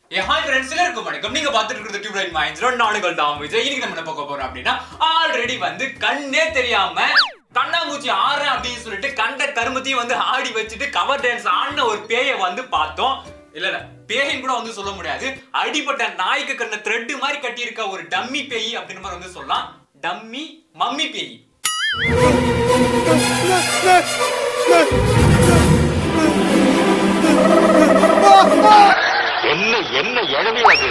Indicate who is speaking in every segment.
Speaker 1: ஏ hi friends எல்லாருக்கும் வணக்கம் நீங்க பார்த்துட்டு இருக்கிறது டியூப் லைன் மைண்ட்ஸ் ரெண்டு நாளுகள் தான் விஜய் இன்னைக்கு நம்ம என்ன பார்க்க போறோம் அப்படின்னா ஆல்ரெடி வந்து கண்ணே தெரியாம கண்ணாமூச்சி ஆடுறேன் அப்படின்னு சொல்லிட்டு கண்ட கருமத்தையும் வந்து ஆடி வச்சுட்டு கவர் டான்ஸ் ஆடின ஒரு பேயை வந்து பார்த்தோம் இல்ல இல்ல பேயின் கூட வந்து சொல்ல முடியாது அடிப்பட்ட நாய்க்கு கண்ண த்ரெட் மாதிரி கட்டியிருக்க ஒரு டம்மி பேய் அப்படின்ற மாதிரி வந்து சொல்லலாம் டம்மி மம்மி பேய்
Speaker 2: என்ன என்ன எழவி அது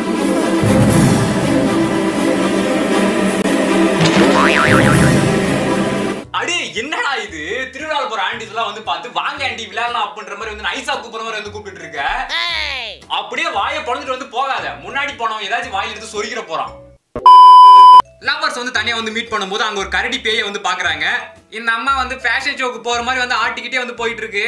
Speaker 1: அடே என்னடா இது திருவிழா போற ஆண்டிஸ் எல்லாம் வந்து பார்த்து வாங்க ஆண்டி விளையாடலாம் அப்படின்ற மாதிரி வந்து நைசா கூப்பிடுற மாதிரி வந்து கூப்பிட்டு இருக்க அப்படியே வாயை பொழந்துட்டு வந்து போகாத முன்னாடி போனவன் ஏதாச்சும் வாயில எடுத்து சொரிக்கிற போறான் லவர்ஸ் வந்து தனியா வந்து மீட் பண்ணும்போது அங்க ஒரு கரடி பேயை வந்து பாக்குறாங்க இந்த அம்மா வந்து ஃபேஷன் ஷோக்கு போற மாதிரி வந்து ஆட்டிக்கிட்டே வந்து போயிட்டு இருக்கு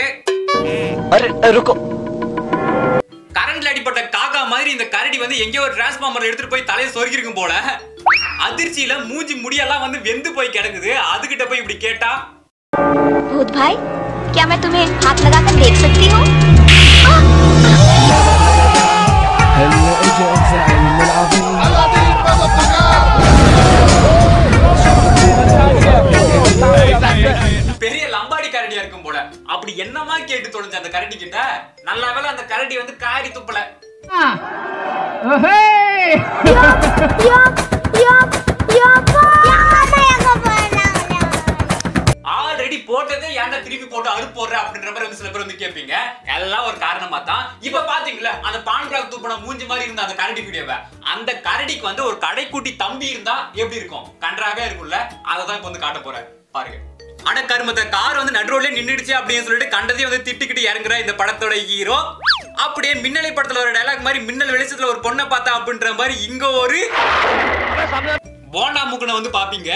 Speaker 1: கரண்ட்ல அடிப்பட்ட காக்கா மாதிரி இந்த கரடி வந்து எங்கேயோ ஒரு டிரான்ஸ்ஃபார்மர் எடுத்துட்டு போய் தலையை சொருகிருக்கும் போல அதிர்ச்சியில மூஞ்சி முடியெல்லாம் வந்து வெந்து போய் கிடக்குது அதுகிட்ட போய் இப்படி கேட்டா
Speaker 3: भूत भाई क्या मैं तुम्हें हाथ लगाकर देख सकती हूँ
Speaker 1: பெரிய லம்பாடி கரடியா இருக்கும் போல அப்படி என்னமா கேட்டு தொலைஞ்ச அந்த கரடி கிட்ட நல்ல வேளை அந்த கரடி வந்து காரி துப்பல ஆல்ரெடி போட்டதே ஏன்டா திருப்பி போட்டு அறுப்பு போடுற அப்படின்ற மாதிரி வந்து சில பேர் வந்து கேட்பீங்க எல்லாம் ஒரு காரணமா தான் இப்ப பாத்தீங்களா அந்த பான் பிளாக் தூப்பின மூஞ்சி மாதிரி இருந்த அந்த கரடி வீடியோவை அந்த கரடிக்கு வந்து ஒரு கடைக்குட்டி தம்பி இருந்தா எப்படி இருக்கும் கன்றாக இருக்கும்ல அதை தான் இப்ப வந்து காட்ட போறேன் பாருங்க அட கருமத்தை கார் வந்து நடுரோட்ல நின்னுடுச்சு அப்படின்னு சொல்லிட்டு கண்டதையும் வந்து திட்டிக்கிட்டு இறங்குற இந்த படத்தோட ஹீரோ அப்படியே மின்னலை படத்துல ஒரு டைலாக் மாதிரி மின்னல் வெளிச்சத்துல ஒரு பொண்ணை பார்த்தா அப்படின்ற மாதிரி இங்க ஒரு போண்டா மூக்கனை வந்து பாப்பீங்க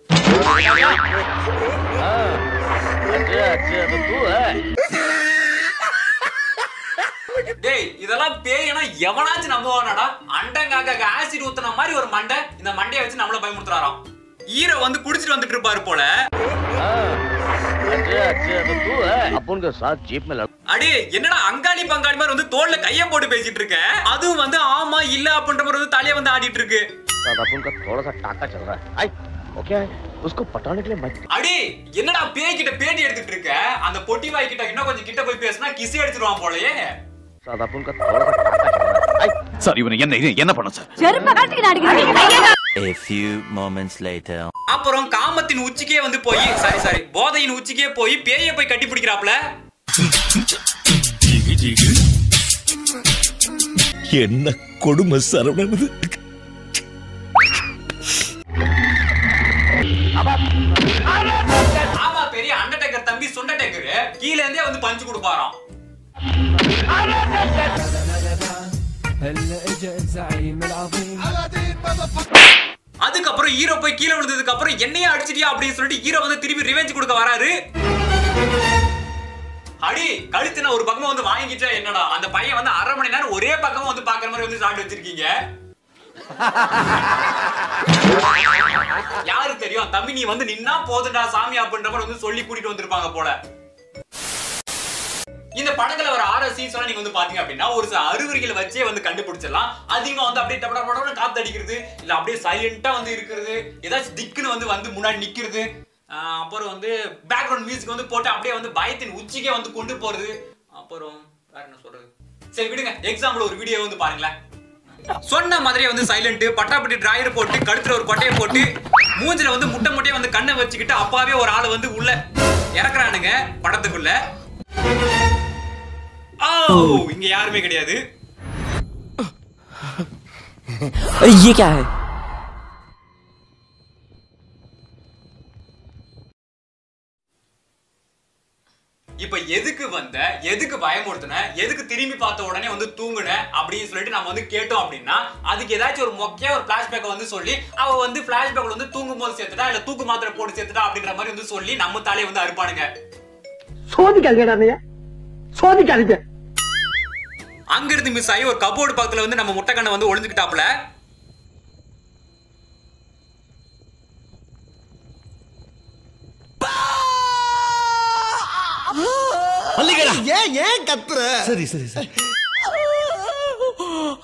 Speaker 1: டேய் இதெல்லாம் பேய்னா எவனாச்சும் நம்புவானாடா அண்டங்காக்க ஆசிட் ஊத்துன மாதிரி ஒரு மண்டை இந்த மண்டையை வச்சு நம்மள பயமுறுத்துறாராம் ஈரோ வந்து குடிச்சிட்டு வந்துட்டு இருப்பாரு போல
Speaker 2: अपन के साथ जीप में लड़
Speaker 1: அடே என்னடா அங்காளி பங்காளி மாதிரி வந்து தோல்ல கைய போட்டு பேசிட்டு இருக்க அதுவும் வந்து ஆமா இல்ல அப்படின்ற மாதிரி வந்து தலைய வந்து ஆடிட்டு இருக்கு
Speaker 2: साथ अपन का थोड़ा सा टाका चल रहा है आई ओके उसको पटाने के लिए मत
Speaker 1: அடே என்னடா பேய் கிட்ட பேட்டி எடுத்துட்டு இருக்க அந்த பொட்டி வாய் கிட்ட இன்னும் கொஞ்சம் கிட்ட போய் பேசினா கிசி அடிச்சிருவான் போலயே
Speaker 2: साथ अपन का थोड़ा सा टाका चल रहा है आई
Speaker 4: சார் இவனை என்ன இது என்ன பண்ண sir
Speaker 5: A few moments later.
Speaker 1: அப்புறம் காமத்தின் உச்சிக்கே வந்து போய் சாரி சாரி போதையின் உச்சிக்கே போய் பேயை போய் கட்டி பிடிக்கிறாப்ல
Speaker 4: என்ன கொடுமை சரவணன்
Speaker 1: ஆமா பெரிய அண்டர்டேக்கர் தம்பி சுண்டடேக்கர் கீழ இருந்தே வந்து பஞ்சு கொடுப்பாராம்
Speaker 6: هلا اجا الزعيم العظيم
Speaker 1: அதுக்கப்புறம் ஹீரோ போய் கீழே விழுந்ததுக்கு அப்புறம் என்னையே அடிச்சிட்டியா அப்படின்னு சொல்லிட்டு ஹீரோ வந்து திருப்பி ரிவெஞ்ச் கொடுக்க வராரு அடி கழுத்துல ஒரு பக்கமா வந்து வாங்கிட்டா என்னடா அந்த பையன் வந்து அரை மணி நேரம் ஒரே பக்கமா வந்து பாக்குற மாதிரி வந்து சாப்பிட்டு வச்சிருக்கீங்க யாரு தெரியும் தம்பி நீ வந்து நின்னா போதுடா சாமி அப்படின்ற மாதிரி வந்து சொல்லி கூட்டிட்டு வந்திருப்பாங்க போல இந்த படத்துல வர ஆறு சீன்ஸ் எல்லாம் நீங்க வந்து பாத்தீங்க அப்படின்னா ஒரு சில அறிகுறிகளை வச்சே வந்து கண்டுபிடிச்சிடலாம் அதிகமா வந்து அப்படியே டபட டபட காத்து அடிக்கிறது இல்ல அப்படியே சைலண்டா வந்து இருக்கிறது ஏதாச்சும் திக்குன்னு வந்து வந்து முன்னாடி நிக்கிறது ஆஹ் அப்புறம் வந்து பேக்ரவுண்ட் மியூசிக் வந்து போட்டு அப்படியே வந்து பயத்தின் உச்சிக்கே வந்து கொண்டு போறது அப்புறம் வேற என்ன சொல்றது சரி விடுங்க எக்ஸாம்பிள் ஒரு வீடியோ வந்து பாருங்களேன் சொன்ன மாதிரியே வந்து சைலண்ட் பட்டாப்பட்டி டிராயர் போட்டு கழுத்துல ஒரு கொட்டையை போட்டு மூஞ்சில வந்து முட்டை முட்டையை வந்து கண்ணை வச்சுக்கிட்டு அப்பாவே ஒரு ஆளை வந்து உள்ள இறக்குறானுங்க படத்துக்குள்ள ஓ இங்க யாருமே கிடையாது
Speaker 5: ये क्या है
Speaker 1: இப்ப எதுக்கு வந்த எதுக்கு பயமுறுத்தின எதுக்கு திரும்பி பார்த்த உடனே வந்து தூங்குன அப்படின்னு சொல்லிட்டு நம்ம வந்து கேட்டோம் அப்படின்னா அதுக்கு ஏதாச்சும் ஒரு மொக்கையா ஒரு பிளாஷ்பேக்கை வந்து சொல்லி அவ வந்து பிளாஷ்பேக்ல வந்து தூங்கும் போது சேர்த்துட்டா இல்ல தூக்கு மாத்திரை போட்டு சேர்த்துட்டா அப்படின்ற மாதிரி வந்து சொல்லி நம்ம தலையை வந்து அறுப்பானுங்க
Speaker 7: சோதிக்காதீங்கடா நீங்க சோதிக்காதீங்க
Speaker 1: அங்க இருந்து மிஸ் ஆகி ஒரு கபோர்டு பக்கத்துல வந்து நம்ம முட்டைக்கண்ணை வந்து ஒளிஞ்சுக்கிட்டாப்ல
Speaker 4: மல்லிகடா
Speaker 7: ஏன் ஏன் கத்துற
Speaker 4: சரி சரி சரி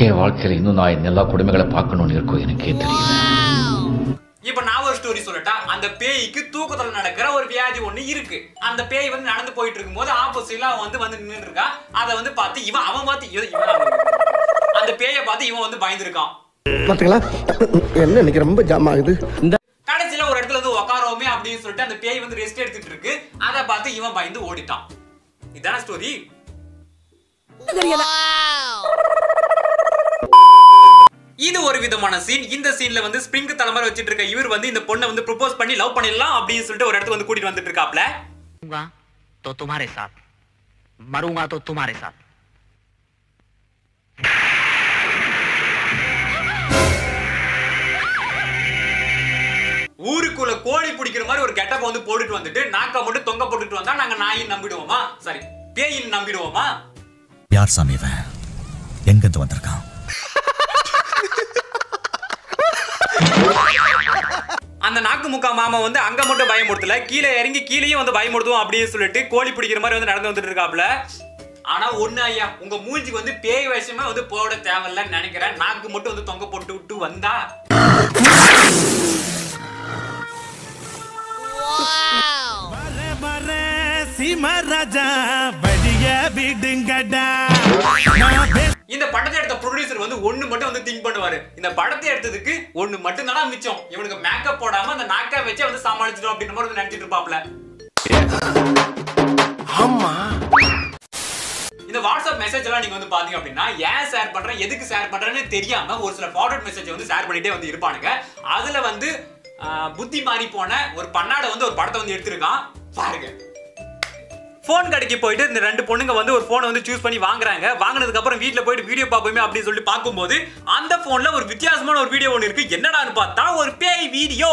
Speaker 8: என் வாழ்க்கையில இன்னும் நான் எல்லா குடும்பங்களை பார்க்கணும்னு இருக்கும் எனக்கே தெரியல
Speaker 1: இப்ப நான் ஒரு ஸ்டோரி சொல்லட்டா அந்த பேய்க்கு தூக்கத்துல நடக்கிற ஒரு வியாதி ஒண்ணு இருக்கு அந்த பேய் வந்து நடந்து போயிட்டு இருக்கும்போது ஆப்போசிட்ல அவன் வந்து வந்து நின்று இருக்கா அதை வந்து பார்த்து இவன் அவன் பார்த்து இவன் இவன் அந்த பேயை பார்த்து இவன் வந்து பயந்துருக்கான்
Speaker 7: பாத்தீங்களா என்ன இன்னைக்கு ரொம்ப ஜாம் ஆகுது
Speaker 1: கடைசியில ஒரு இடத்துல வந்து உட்காரோமே அப்படின்னு சொல்லிட்டு அந்த பேய் வந்து ரெஸ்ட் எடுத்துட்டு இருக்கு அதை பார்த்து இவன் பயந்து ஓடிட்டான் இதான ஸ்டோரி இது ஒரு விதமான சீன் இந்த சீன்ல வந்து ஸ்ப்ரிங் தலைமுறை வச்சிட்டு இருக்க இவர் வந்து இந்த பொண்ணை வந்து ப்ரொபோஸ் பண்ணி லவ் பண்ணிடலாம் அப்படின்னு சொல்லிட்டு ஒரு இடத்துக்கு வந்து கூட்டிட்டு வந்துட்டு இருக்காப்ல
Speaker 2: तो तुम्हारे साथ मरूंगा तो तुम्हारे साथ
Speaker 1: ஊருக்குள்ள கோழி பிடிக்கிற மாதிரி ஒரு கெட்டப்ப வந்து போட்டுட்டு வந்துட்டு நாக்க மட்டும் தொங்க போட்டுட்டு வந்தா நாங்க நாயின் நம்பிடுவோமா சாரி பேயின் நம்பிடுவோமா
Speaker 4: யார் சாமி இவன் எங்கிருந்து வந்திருக்கான்
Speaker 1: அந்த நாக்கு முக்கா மாமா வந்து அங்க மட்டும் பயமுறுத்தல கீழே இறங்கி கீழேயும் வந்து பயமுறுத்துவோம் அப்படின்னு சொல்லிட்டு கோழி பிடிக்கிற மாதிரி வந்து நடந்து வந்துட்டு இருக்காப்ல ஆனா ஒண்ணு ஐயா உங்க மூஞ்சிக்கு வந்து பேய் வேஷமே வந்து போட தேவையில்லன்னு நினைக்கிறேன் நாக்கு மட்டும் வந்து தொங்க போட்டு விட்டு வந்தா இந்த படத்தை எடுத்த ப்ரொடியூசர் வந்து ஒண்ணு மட்டும் வந்து திங்க் பண்ணுவாரு இந்த படத்தை எடுத்ததுக்கு ஒண்ணு மட்டும் தானா மிச்சம் இவனுக்கு மேக்கப் போடாம அந்த நாக்கா வச்சு வந்து சமாளிச்சிடும் அப்படின்ற மாதிரி வந்து நினைச்சிட்டு இருப்பாப்ல
Speaker 7: ஆமா
Speaker 1: இந்த வாட்ஸ்அப் மெசேஜ் எல்லாம் நீங்க வந்து பாத்தீங்க அப்படின்னா ஏன் ஷேர் பண்றேன் எதுக்கு ஷேர் பண்றேன்னு தெரியாம ஒரு சில ஃபார்வர்ட் மெசேஜ் வந்து ஷேர் பண்ணிட்டே வந்து இருப்பானுங்க அதுல வந்து ஆஹ், புத்தி மாறி போன ஒரு பன்னாட வந்து ஒரு படத்தை வந்து எடுத்திருக்கான் பாருங்க ஃபோன் கடைக்கு போயிட்டு இந்த ரெண்டு பொண்ணுங்க வந்து ஒரு ஃபோனை வந்து சூஸ் பண்ணி வாங்குறாங்க வாங்கினதுக்கு அப்புறம் வீட்ல போயிட்டு வீடியோ பார்ப்போமே அப்படின்னு சொல்லி பார்க்கும்போது அந்த ஃபோன்ல ஒரு வித்தியாசமான ஒரு வீடியோ ஒன்று இருக்கு என்னடான்னு பார்த்தா ஒரு பேய் வீடியோ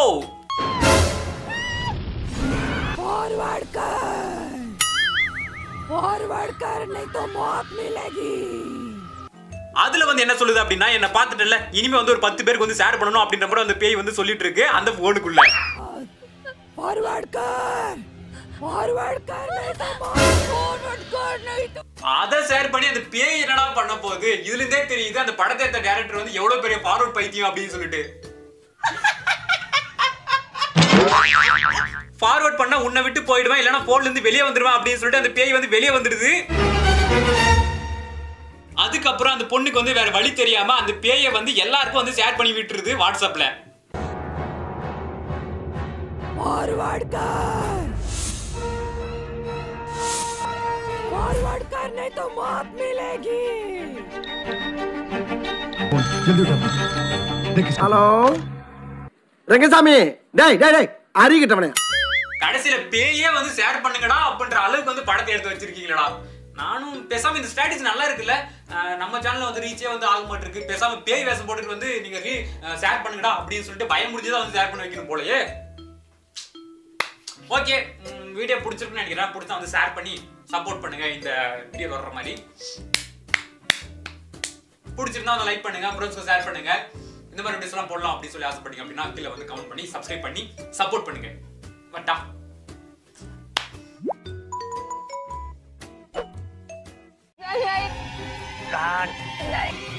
Speaker 1: அதுல வந்து என்ன சொல்லுது அப்படின்னா என்ன பார்த்துட்டுல இனிமே வந்து ஒரு பத்து பேருக்கு வந்து ஷேர் பண்ணணும் அப்படின்ற மாதிரி அந்த பேய் வந்து சொல்லிட்டு இருக்கு அந்த போனுக்குள்ள அத ஷேர் பண்ணி அந்த பேய் என்னடா பண்ண போகுது இதுல இருந்தே தெரியுது அந்த படத்தை எடுத்த டைரக்டர் வந்து எவ்வளவு பெரிய ஃபார்வர்ட் பைத்தியம் அப்படின்னு சொல்லிட்டு ஃபார்வர்ட் பண்ணா உன்னை விட்டு போயிடுவேன் இல்லனா போன்ல இருந்து வெளியே வந்துடுவேன் அப்படின்னு சொல்லிட்டு அந்த பேய் வந்து வெளியே வந்துடுது அதுக்கப்புறம் அந்த பொண்ணுக்கு வந்து வேற வழி தெரியாம அந்த பேயை வந்து எல்லாருக்கும் வந்து ஷேர் பண்ணி விட்டுருது வாட்ஸ்அப்ல
Speaker 7: ஹலோ ரங்கசாமி டேய் டேய் டேய் அறிகிட்டவனே
Speaker 1: கடைசியில பேயே வந்து ஷேர் பண்ணுங்கடா அப்படின்ற அளவுக்கு வந்து படத்தை எடுத்து வச்சிருக்கீங்களா நானும் பேசாம இந்த ஸ்ட்ராட்டஜி நல்லா இருக்குல்ல அஹ் நம்ம சேனல்ல வந்து ரீச்சே வந்து ஆக மாட்டிருக்கு பேசாம பேய் வேஷம் போட்டுட்டு வந்து நீங்க ஷேர் பண்ணுங்கடா அப்படின்னு சொல்லிட்டு பயம் முடிஞ்சதா வந்து ஷேர் பண்ண வைக்கணும் போலயே ஓகே வீடியோ பிடிச்சிருக்குன்னு நினைக்கிறேன் பிடிச்சா வந்து ஷேர் பண்ணி சப்போர்ட் பண்ணுங்க இந்த வீடியோ வர்ற மாதிரி பிடிச்சிருந்தா வந்து லைக் பண்ணுங்க ஃப்ரெண்ட்ஸ்க்கு ஷேர் பண்ணுங்க இந்த மாதிரி வீடியோஸ் எல்லாம் போடலாம் அப்படின்னு சொல்லி ஆசைப்பட்டீங்க அப்படின்னா கீழே வந்து கமெண்ட் பண்ணி சப்ஸ்கிரைப் பண்ணி சப்போர்ட் பண்ணுங்க வட்டா
Speaker 2: काट